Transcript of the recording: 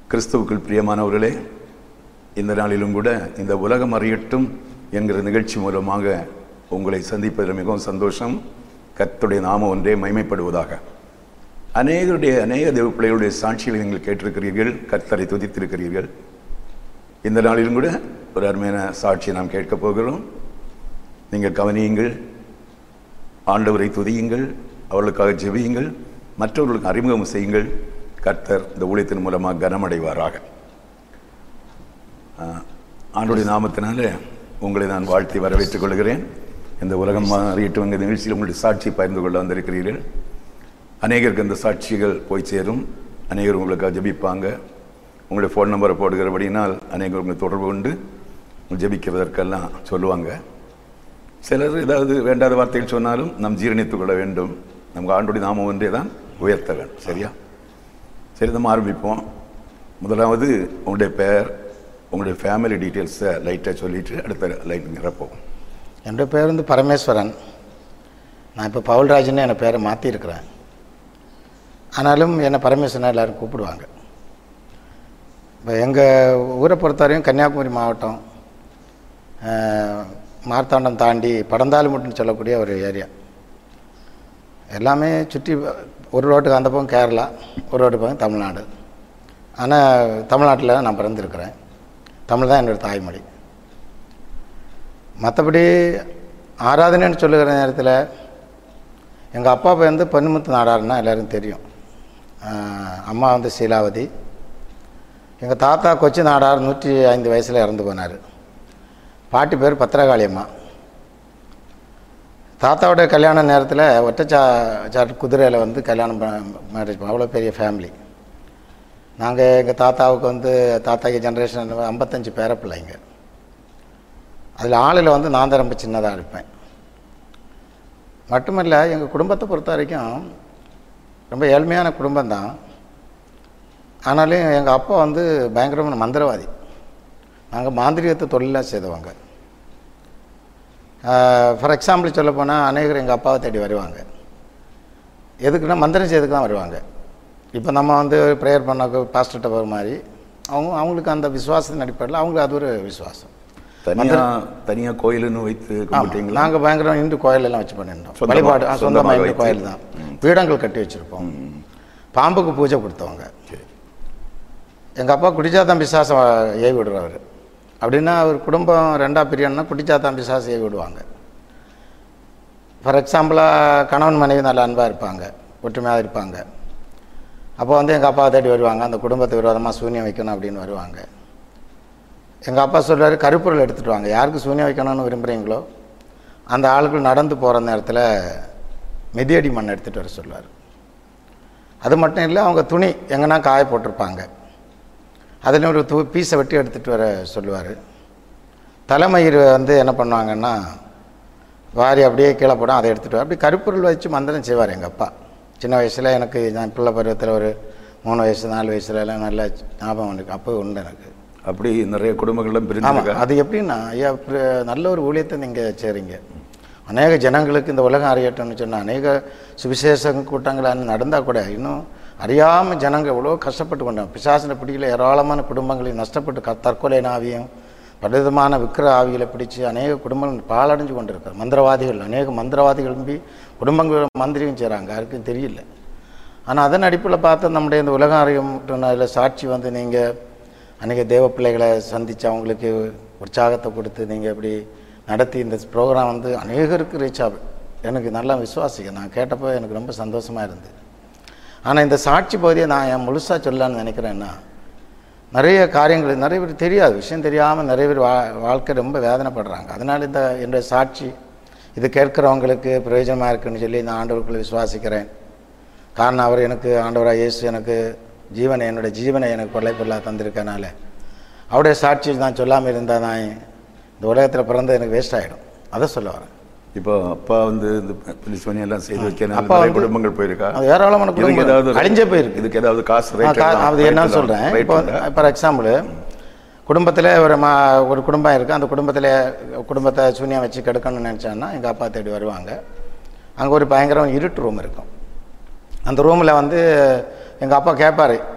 கிறிஸ்துவுக்குள் பிரியமானவர்களே இந்த நாளிலும் கூட இந்த உலகம் அறியட்டும் என்கிற நிகழ்ச்சி மூலமாக உங்களை சந்திப்பதில் மிகவும் சந்தோஷம் கர்த்தருடைய நாமம் ஒன்றே மைமைப்படுவதாக அநேகருடைய அநேக தேவ பிள்ளைகளுடைய சாட்சிகளை நீங்கள் கேட்டிருக்கிறீர்கள் கர்த்தரை துதித்திருக்கிறீர்கள் இந்த நாளிலும் கூட ஒரு அருமையான சாட்சியை நாம் கேட்கப் போகிறோம் நீங்கள் கவனியுங்கள் ஆண்டவரை துதியுங்கள் அவர்களுக்காக ஜெபியுங்கள் மற்றவர்களுக்கு அறிமுகம் செய்யுங்கள் கர்த்தர் இந்த ஊழியத்தின் மூலமாக கனமடைவாராக ஆஹ், ஆண்டுடைய நாமத்தினால உங்களை நான் வாழ்த்தி வரவேற்றுக் கொள்கிறேன் இந்த உலகம் அறியட்டும் எங்கள் நிகழ்ச்சியில் உங்களுடைய சாட்சி பகிர்ந்து கொள்ள வந்திருக்கிறீர்கள் அநேகருக்கு இந்த சாட்சிகள் போய் சேரும் அநேகர் உங்களுக்காக ஜெபிப்பாங்க உங்களுடைய ஃபோன் நம்பரை போடுகிறபடினால் அநேகர் உங்களை தொடர்பு கொண்டு ஜெபிக்கிறதற்கெல்லாம் சொல்லுவாங்க சிலர் ஏதாவது வேண்டாத வார்த்தைகள் சொன்னாலும் நாம் ஜீரணித்துக் கொள்ள வேண்டும் நமக்கு ஆண்டுடைய நாமம் ஒன்றே தான் உயர்த்த வேண்டும் சரியா சரி நம்ம ஆரம்பிப்போம் முதலாவது உங்களுடைய பெயர் உங்களுடைய ஃபேமிலி டீட்டெயில்ஸை லைட்டாக சொல்லிட்டு அடுத்த லைன் நிரப்போம் என்னுடைய பேர் வந்து பரமேஸ்வரன் நான் இப்போ பவுல்ராஜ்னு என் பேரை மாற்றிருக்கிறேன் ஆனாலும் என்னை பரமேஸ்வரன் எல்லாரும் கூப்பிடுவாங்க இப்போ எங்கள் ஊரை பொறுத்தவரையும் கன்னியாகுமரி மாவட்டம் அஹ், மார்த்தாண்டம் தாண்டி படந்தாலுமுட்டுன்னு சொல்லக்கூடிய ஒரு ஏரியா எல்லாமே சுற்றி ஒரு ரோட்டுக்கு அந்த பக்கம் கேரளா ஒரு ரோட்டு பக்கம் தமிழ்நாடு ஆனால் தமிழ்நாட்டில் நான் பிறந்திருக்கிறேன் தமிழ் தான் என்னோடய தாய்மொழி மற்றபடி ஆராதனைன்னு சொல்லுகிற நேரத்தில் எங்கள் அப்பா போய் வந்து பொன்முத்து நாடாருன்னா எல்லாருக்கும் தெரியும் ஆஹ் அம்மா வந்து சீலாவதி எங்கள் தாத்தா கொச்சி நாடார் நூற்றி ஐந்து வயசில் இறந்து போனார் பாட்டி பேர் பத்திரகாளி அம்மா தாத்தாவோட கல்யாண நேரத்தில் ஒட்டச்சா சாட்டு குதிரையில் வந்து கல்யாணம் மேரேஜ் அவ்வளோ பெரிய ஃபேமிலி நாங்கள் எங்கள் தாத்தாவுக்கு வந்து தாத்தாக்கு ஜென்ரேஷன் ஐம்பத்தஞ்சு பேர பிள்ளைங்க அதில் ஆளில் வந்து நான் தான் ரொம்ப சின்னதாக இருப்பேன் மட்டுமல்ல எங்கள் குடும்பத்தை பொறுத்த வரைக்கும் ரொம்ப ஏழ்மையான குடும்பம்தான் ஆனாலும் எங்கள் அப்பா வந்து பயங்கரமான மந்திரவாதி நாங்கள் மாந்திரிகத்தை தொழிலாக செய்தவங்க ஃபார் எக்ஸாம்பிள் சொல்ல போனால் அநேகர் எங்கள் அப்பாவை தேடி வருவாங்க எதுக்குன்னா மந்திரம் செய்யறதுக்கு தான் வருவாங்க இப்போ நம்ம வந்து ப்ரேயர் பண்ண பாஸ்டர்கிட்ட போகிற மாதிரி அவங்க அவங்களுக்கு அந்த விசுவாசத்தின் அடிப்படையில் அவங்களுக்கு அது ஒரு விசுவாசம் தனியாக தனியாக கோயிலுன்னு வைத்து கும்பிட்டீங்களா நாங்கள் பயங்கரம் இந்து கோயிலெல்லாம் வச்சு பண்ணியிருந்தோம் சொந்தமா- வழிபாடு ஆ, சொந்தமா சொந்தமாக இந்து வைத்து. கோயில் தான் பீடங்கள் கட்டி வச்சுருப்போம் பாம்புக்கு பூஜை கொடுத்தவங்க சரி. எங்கள் அப்பா குடிச்சாத்தான் பிசாசம் ஏவி விடுறவர் அப்படின்னா அவர் குடும்பம் ரெண்டா பிரியன்னா குடிச்சாத்தான் பிசாசம் ஏவி விடுவாங்க ஃபார் எக்ஸாம்பிளாக கணவன் மனைவி நல்ல அன்பாக இருப்பாங்க ஒற்றுமையாக இருப்பாங்க அப்போ வந்து எங்கள் அப்பா தேடி வருவாங்க அந்த குடும்பத்தை விரோதமாக சூன்யம் வைக்கணும் அப்படின்னு வருவாங்க எங்கள் அப்பா சொல்றாரு கருப்பொருள் எடுத்துகிட்டு வாங்க யாருக்கு சூன்யம் வைக்கணும்னு விரும்புகிறீங்களோ அந்த ஆளுகள் நடந்து போகிற நேரத்தில் மிதியடி மண் எடுத்துகிட்டு வர சொல்லுவார் அது மட்டும் இல்லை அவங்க துணி எங்கன்னா காய போட்டிருப்பாங்க அதில் ஒரு தூ பீஸை வெட்டி எடுத்துகிட்டு வர சொல்லுவார் தலைமயிர் வந்து என்ன பண்ணுவாங்கன்னா வாரி அப்படியே கீழே போடும் அதை எடுத்துகிட்டு வர அப்படி கருப்பொருள் வச்சு மந்திரம் செய்வார் எங்கள் அப்பா சின்ன வயசில் எனக்கு நான் பிள்ளை பருவத்தில் ஒரு மூணு வயசு நாலு வயசுல எல்லாம் நல்ல ஞாபகம் இருக்கு அப்போ உண்டு எனக்கு அப்படி நிறைய குடும்பங்கள்லாம் ஆமாம் பிரிஞ்சிருக்கா அது எப்படின்னா ஐயா இப்ப நல்ல ஒரு ஊழியத்தை நீங்கள் செய்கிறீங்க அநேக ஜனங்களுக்கு இந்த உலகம் அறியட்டும்னு சொன்னால் அநேக சுவிசேஷ கூட்டங்கள் நடந்தால் கூட இன்னும் அறியாமல் ஜனங்க எவ்வளோ கஷ்டப்பட்டு கொண்டாங்க பிசாசின பிடிக்கல ஏராளமான குடும்பங்களை நஷ்டப்பட்டு க தற்கொலை ஆவியும் பலவிதமான விக்கிர ஆவிகளை பிடிச்சு அநேக குடும்பங்கள் பாலடைஞ்சு கொண்டிருக்காரு மந்திரவாதிகள் அநேக மந்திரவாதிகள் நம்பி குடும்பங்கள் மந்திரியும் செய்கிறாங்க யாருக்கும் தெரியல ஆனால் அதன் அடிப்படையில் பார்த்து நம்முடைய இந்த உலகம் அறியும் அதில் சாட்சி வந்து நீங்கள் அநேக தேவ பிள்ளைகளை சந்தித்து அவங்களுக்கு உற்சாகத்தை கொடுத்து நீங்கள் இப்படி நடத்தி இந்த ப்ரோக்ராம் வந்து அநேகருக்கு ரீச் ஆகும் எனக்கு நல்லா விசுவாசிக்க நான் கேட்டப்போ எனக்கு ரொம்ப சந்தோஷமாக இருந்தது ஆனால் இந்த சாட்சி பகுதியை நான் என் முழுசாக சொல்லலான்னு நினைக்கிறேன்னா நிறைய காரியங்கள் நிறைய பேர் தெரியாது விஷயம் தெரியாமல் நிறைய பேர் வா வாழ்க்கை ரொம்ப வேதனைப்படுறாங்க அதனால் இந்த என்னுடைய சாட்சி இது கேட்குறவங்களுக்கு பிரயோஜனமாக இருக்குன்னு சொல்லி நான் ஆண்டவருக்குள்ள விசுவாசிக்கிறேன் காரணம் அவர் எனக்கு ஆண்டவராக இயேசு எனக்கு ஜீவனை என்னுடைய ஜீவனை எனக்கு கொள்ளை பொருளாக தந்திருக்கனால அவருடைய சாட்சி நான் சொல்லாமல் இருந்தால் நான் இந்த உலகத்தில் பிறந்து எனக்கு வேஸ்ட் ஆகிடும் அதை சொல்ல வரேன் இப்போ அப்பா வந்து இந்த போலீஸ் பணி எல்லாம் செய்து வைக்க அப்பா நிறைய வந்து- குடும்பங்கள் போயிருக்கா அது ஏராளமான இதுக்கு குடும்பங்கள் ஏதாவது அழிஞ்சே போயிருக்கு. இதுக்கு ஏதாவது காசு ஆ, rate கா- எல்லாம் அது rate என்ன எல்லாம் சொல்கிறேன் rate இப்போ உண்டா? ஃபார் எக்ஸாம்பிள் குடும்பத்தில் ஒரு மா ஒரு குடும்பம் இருக்குது அந்த குடும்பத்தில் குடும்பத்தை சூன்யம் வச்சு கெடுக்கணும்னு நினச்சான்னா எங்கள் அப்பா தேடி வருவாங்க அங்கே ஒரு பயங்கரம் இருட்டு ரூம் இருக்கும் அந்த ரூமில் வந்து எங்கள் அப்பா கேட்பாரு